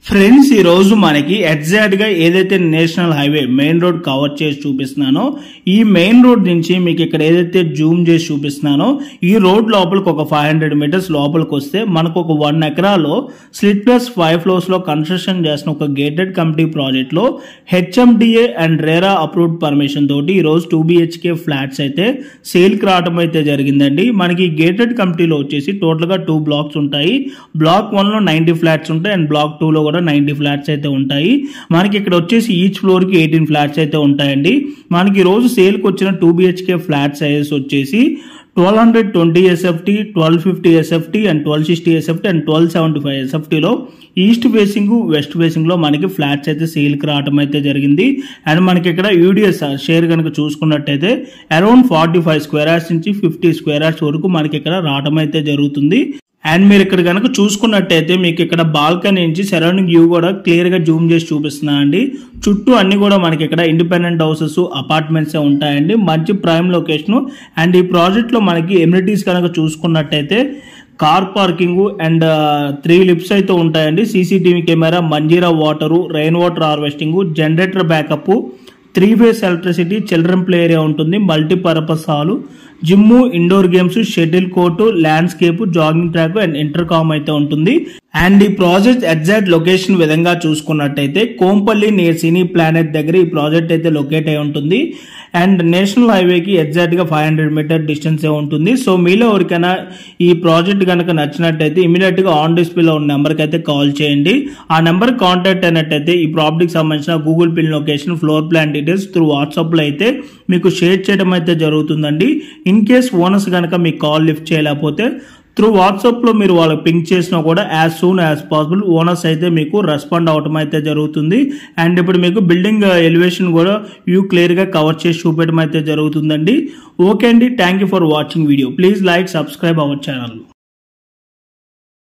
friends ఈ రోజు మనకి ఎగ్జాక్ట్ గా ఏదైతే national highway main road cover చేసి చూపిస్తున్నానో ఈ మెయిన్ రోడ్ నుంచి మీకు ఇక్కడ ఏదైతే జూమ్ చేసి చూపిస్తున్నానో ఈ రోడ్ లోపలికి ఒక ఫైవ్ హండ్రెడ్ మీటర్స్ లోపలికి వస్తే మనకు ఒక వన్ ఎకరాలో స్లిట్ ప్లస్ ఫైవ్ ఫ్లోర్స్ లో కన్స్ట్రక్షన్ చేసిన ఒక గేటెడ్ కమిటీ ప్రాజెక్ట్ లో HMDA and RERA approved permission తోటి ఈ రోజు టూ బిహెచ్కే ఫ్లాట్స్ అయితే సేల్ కి రావడం అయితే జరిగిందండి మనకి గేటెడ్ కమిటీలో వచ్చేసి టోటల్ గా టూ బ్లాక్స్ ఉంటాయి బ్లాక్ వన్ లో నైన్టీ ఫ్లాట్స్ ఉంటాయి అండ్ బ్లాక్ టూ లో కూడా నైన్టీ ఫ్లాట్స్ అయితే ఉంటాయి మనకి ఇక్కడ వచ్చేసి ఈచ్ ఫ్లోర్ కి ఎయిటీన్ ఫ్లాట్స్ అయితే ఉంటాయండి మనకి ఈ రోజు సేల్ కి వచ్చిన టూ బిహెచ్కే ఫ్లాట్ సైజెస్ వచ్చేసి twelve hundred twenty SFT twelve fifty SFT and twelve sixty SFT and twelve seventy five ఎస్ఎఫ్టీలో ఈస్ట్ ఫేసింగ్ వెస్ట్ ఫేసింగ్ లో మనకి ఫ్లాట్స్ అయితే సేల్ కి రావడం అయితే జరిగింది అండ్ మనకి ఇక్కడ యూడిఎస్ షేర్ కనుక చూసుకున్నట్టయితే around forty five square yards నుంచి ఫిఫ్టీ స్క్వేర్ యార్డ్స్ వరకు మనకి ఇక్కడ రావడం అయితే జరుగుతుంది అండ్ మీరు ఇక్కడ కనుక చూసుకున్నట్టయితే మీకు ఇక్కడ బాల్కనీ నుంచి సరౌండింగ్ వ్యూ కూడా క్లియర్ గా జూమ్ చేసి చూపిస్తున్నా అండి చుట్టూ అన్ని కూడా మనకి ఇక్కడ ఇండిపెండెంట్ హౌసెస్ అపార్ట్మెంట్స్ ఉంటాయండి మంచి ప్రైమ్ లొకేషన్ అండ్ ఈ ప్రాజెక్ట్ లో మనకి ఎమ్యూనిటీస్ కనుక చూసుకున్నట్టయితే car parking and three lifts అయితే ఉంటాయండి CCTV camera Manjira water rain water harvesting generator backup three phase electricity children play area ఉంటుంది multipurpose hall gym indoor games shuttle court landscape jogging track and intercom అయితే ఉంటుంది and ఈ project exact location విధంగా చూసుకున్నట్టయితే Kompally near సినీ planet దగ్గర ఈ project అయితే locate అయి ఉంటుంది అండ్ నేషనల్ హైవేకి ఎగ్జాక్ట్ గా ఫైవ్ హండ్రెడ్ మీటర్ డిస్టెన్స్ ఏ ఉంటుంది సో మీలో ఎవరికైనా ఈ ప్రాజెక్ట్ కనుక నచ్చినట్టయితే ఇమీడియట్ గా ఆన్ డిస్ప్లేలో ఉన్న నెంబర్కి అయితే కాల్ చేయండి ఆ నెంబర్ కాంటాక్ట్ అయినట్టయితే ఈ ప్రాపర్టీకి సంబంధించిన Google pin location floor plan details through WhatsApp లో అయితే మీకు షేర్ చేయడం అయితే జరుగుతుందండి ఇన్ కేస్ ఓనర్స్ కనుక మీకు కాల్ లిఫ్ట్ చేయలేకపోతే త్రూ వాట్సాప్ లో మీరు వాళ్ళకి పింక్ చేసినా కూడా as soon as possible owners అయితే మీకు రెస్పాండ్ అవటం అయితే జరుగుతుంది అండ్ ఇప్పుడు మీకు బిల్డింగ్ ఎలివేషన్ కూడా వ్యూ క్లియర్ గా కవర్ చేసి చూపించడం అయితే జరుగుతుందండి ఓకే అండి thank you for watching video please like subscribe our channel